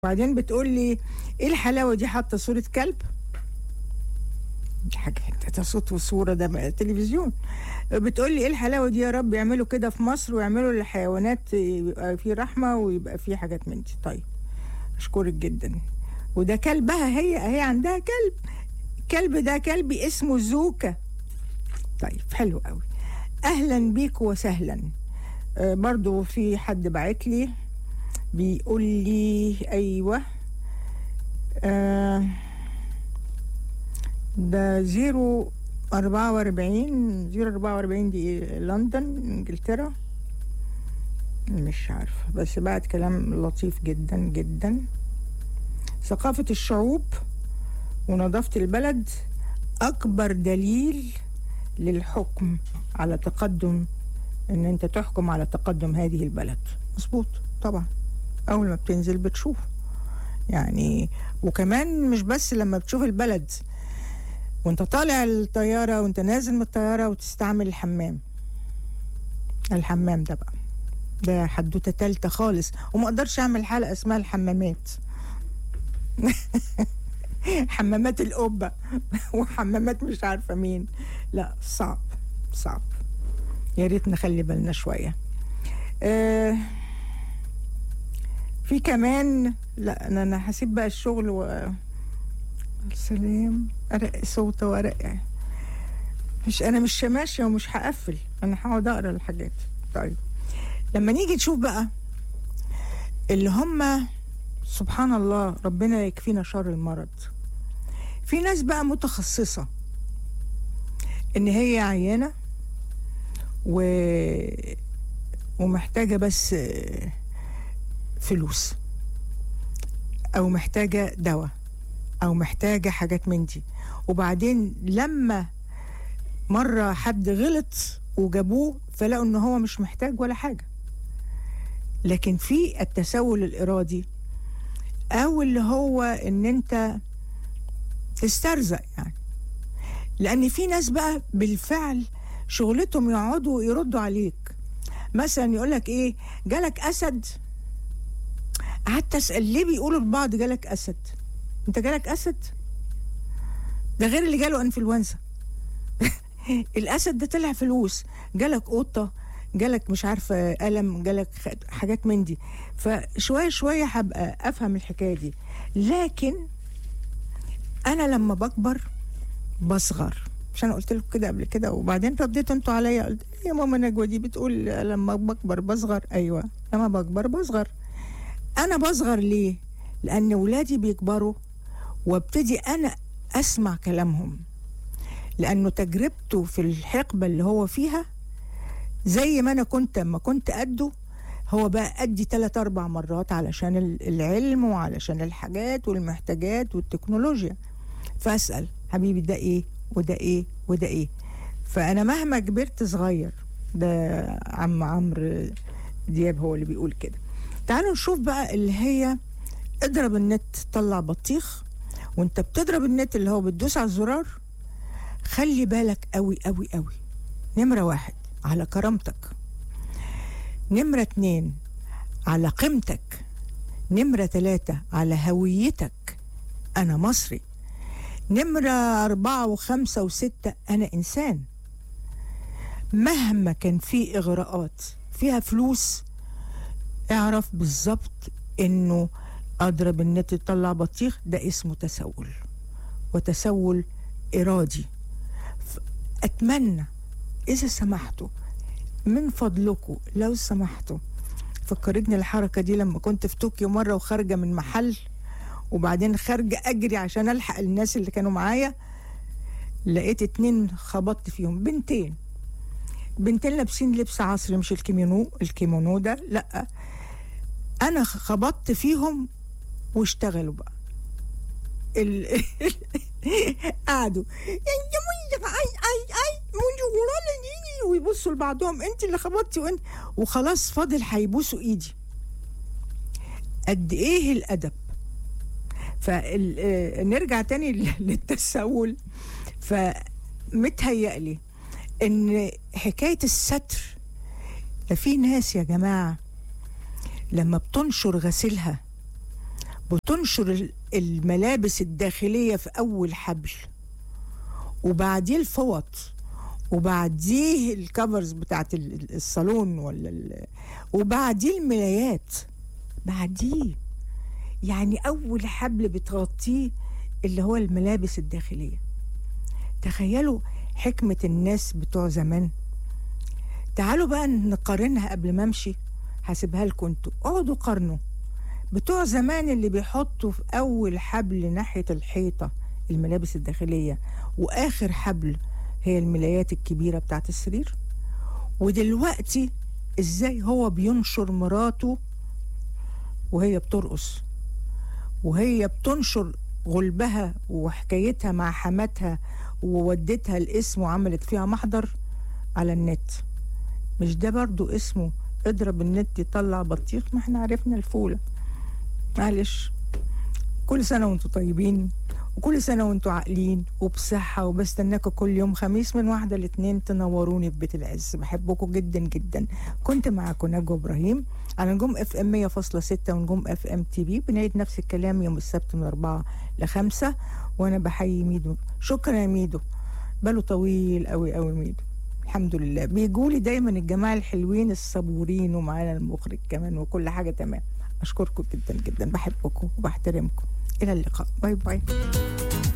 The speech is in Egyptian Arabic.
وبعدين بتقول لي ايه الحلاوه دي حاطه صوره كلب حاجه ده صوت وصوره ده تلفزيون بتقول لي ايه الحلاوه دي يا رب يعملوا كده في مصر ويعملوا للحيوانات يبقى في رحمه ويبقى في حاجات من دي طيب اشكرك جدا وده كلبها هي هي عندها كلب الكلب ده كلبي اسمه زوكا طيب حلو قوي اهلا بيك وسهلا آه برضو في حد بعت لي بيقول لي ايوه آه ده زيرو أربعة وأربعين زيرو أربعة وأربعين دي لندن إنجلترا مش عارفة بس بعد كلام لطيف جدا جدا ثقافة الشعوب ونظافة البلد أكبر دليل للحكم على تقدم إن أنت تحكم على تقدم هذه البلد مظبوط طبعا أول ما بتنزل بتشوف يعني وكمان مش بس لما بتشوف البلد وانت طالع الطيارة وانت نازل من الطيارة وتستعمل الحمام الحمام ده بقى ده حدوتة تالتة خالص وما اقدرش اعمل حلقة اسمها الحمامات حمامات القبة وحمامات مش عارفة مين لا صعب صعب يا ريت نخلي بالنا شوية آه في كمان لا انا انا هسيب بقى الشغل و سلام ارق صوت وارق مش انا مش ماشيه ومش هقفل انا هقعد اقرا الحاجات طيب لما نيجي نشوف بقى اللي هم سبحان الله ربنا يكفينا شر المرض في ناس بقى متخصصة ان هي عيانة و... ومحتاجة بس فلوس او محتاجة دواء او محتاجة حاجات من دي وبعدين لما مرة حد غلط وجابوه فلقوا ان هو مش محتاج ولا حاجة لكن في التسول الارادي او اللي هو ان انت تسترزق يعني لان في ناس بقى بالفعل شغلتهم يقعدوا يردوا عليك مثلا يقول لك ايه جالك اسد قعدت اسال ليه بيقولوا لبعض جالك اسد انت جالك اسد ده غير اللي جاله انفلونزا الاسد ده طلع فلوس جالك قطه جالك مش عارفه الم جالك حاجات من دي فشويه شويه هبقى افهم الحكايه دي لكن انا لما بكبر بصغر مش انا قلت لكم كده قبل كده وبعدين رديتوا انتوا عليا قلت يا ماما نجوى دي بتقول لما بكبر بصغر ايوه لما بكبر بصغر انا بصغر ليه لان ولادي بيكبروا وابتدي انا اسمع كلامهم لانه تجربته في الحقبه اللي هو فيها زي ما انا كنت لما كنت قده هو بقى قدي ثلاث اربع مرات علشان العلم وعلشان الحاجات والمحتاجات والتكنولوجيا فاسال حبيبي ده ايه وده ايه وده ايه فانا مهما كبرت صغير ده عم عمرو دياب هو اللي بيقول كده تعالوا نشوف بقى اللي هي اضرب النت طلع بطيخ وانت بتضرب النت اللي هو بتدوس على الزرار خلي بالك قوي قوي قوي نمرة واحد على كرامتك نمرة اتنين على قيمتك نمرة تلاتة على هويتك أنا مصري نمرة أربعة وخمسة وستة أنا إنسان مهما كان في إغراءات فيها فلوس اعرف بالظبط إنه أضرب النت يطلع بطيخ ده اسمه تسول وتسول إرادي أتمنى إذا سمحتوا من فضلكم لو سمحتوا فكرتني الحركة دي لما كنت في طوكيو مرة وخارجة من محل وبعدين خارجة أجري عشان ألحق الناس اللي كانوا معايا لقيت اتنين خبطت فيهم بنتين بنتين لابسين لبس عصري مش الكيمونو الكيمونو ده لأ أنا خبطت فيهم واشتغلوا بقى ال... قعدوا ويبصوا لبعضهم انت اللي خبطتي وانت وخلاص فاضل هيبوسوا ايدي قد ايه الادب فنرجع تاني للتسول فمتهيألي ان حكايه الستر ده في ناس يا جماعه لما بتنشر غسيلها بتنشر ال- الملابس الداخلية في أول حبل وبعديه الفوط وبعديه الكفرز بتاعت ال- ال- الصالون ولا ال- وبعديه الملايات بعديه يعني أول حبل بتغطيه اللي هو الملابس الداخلية تخيلوا حكمة الناس بتوع زمان تعالوا بقى نقارنها قبل ما امشي هسيبها لكم انتوا اقعدوا قارنوا بتوع زمان اللي بيحطوا في اول حبل ناحيه الحيطه الملابس الداخليه واخر حبل هي الملايات الكبيره بتاعت السرير ودلوقتي ازاي هو بينشر مراته وهي بترقص وهي بتنشر غلبها وحكايتها مع حماتها وودتها الاسم وعملت فيها محضر على النت مش ده برضو اسمه اضرب النت يطلع بطيخ ما احنا عرفنا الفولة معلش كل سنة وانتوا طيبين وكل سنة وانتوا عاقلين وبصحة وبستناكم كل يوم خميس من واحدة لاتنين تنوروني في بيت العز بحبكم جدا جدا كنت معاكم نجوى ابراهيم على نجوم اف ام 100.6 ونجوم اف ام تي في بنعيد نفس الكلام يوم السبت من 4 ل 5 وانا بحيي ميدو شكرا يا ميدو باله طويل قوي قوي ميدو الحمد لله بيجولي دايما الجماعه الحلوين الصبورين ومعانا المخرج كمان وكل حاجه تمام اشكركم جدا جدا بحبكم وبحترمكم الى اللقاء باي باي